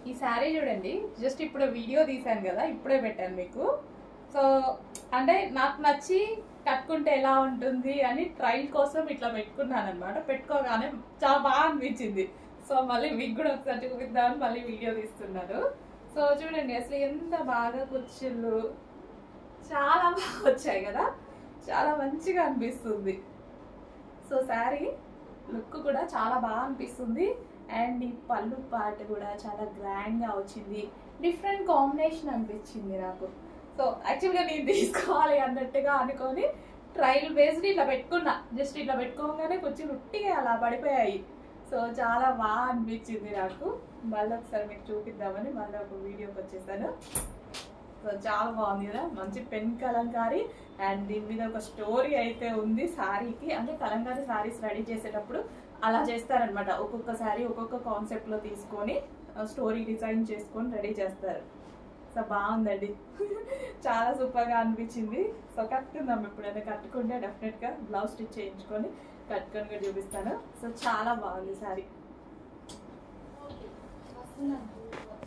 ఈ శారీ చూడండి జస్ట్ ఇప్పుడు వీడియో తీశాను కదా ఇప్పుడే పెట్టాను మీకు సో అంటే నాకు నచ్చి కట్టుకుంటే ఎలా ఉంటుంది అని ట్రైల్ కోసం ఇట్లా పెట్టుకున్నాను అనమాట పెట్టుకోగానే చాలా బాగా అనిపించింది సో మళ్ళీ మీకు కూడా ఒకసారి చూపిద్దామని మళ్ళీ వీడియో తీస్తున్నాను సో చూడండి అసలు ఎంత బాగా కుర్చీలు చాలా బాగా వచ్చాయి కదా చాలా మంచిగా అనిపిస్తుంది సో శారీ లుక్ కూడా చాలా బాగా అనిపిస్తుంది అండ్ ఈ పళ్ళు పాట కూడా చాలా గ్రాండ్గా వచ్చింది డిఫరెంట్ కాంబినేషన్ అనిపించింది నాకు సో యాక్చువల్గా నేను తీసుకోవాలి అన్నట్టుగా అనుకొని ట్రయల్ బేస్డ్ ఇట్లా పెట్టుకున్నా జస్ట్ ఇట్లా పెట్టుకోగానే కొంచెం ఉట్టిగా అలా పడిపోయాయి సో చాలా బాగా అనిపించింది నాకు మళ్ళీ ఒకసారి మీకు చూపిద్దామని మళ్ళీ ఒక వీడియోకి వచ్చేసాను సో చాలా బాగుంది కదా మంచి పెన్ కలంకారీ అండ్ దీని మీద ఒక స్టోరీ అయితే ఉంది శారీకి అంటే కలంకారీ శారీస్ రెడీ చేసేటప్పుడు అలా చేస్తారనమాట ఒక్కొక్క శారీ ఒక్కొక్క కాన్సెప్ట్ లో తీసుకొని స్టోరీ డిజైన్ చేసుకొని రెడీ చేస్తారు సో బాగుందండి చాలా సూపర్ గా అనిపించింది సో కట్టుకుందాం ఎప్పుడైనా కట్టుకుంటే డెఫినెట్ గా బ్లౌజ్ స్టిచ్ చేయించుకొని కట్టుకొని కూడా చూపిస్తాను సో చాలా బాగుంది శారీ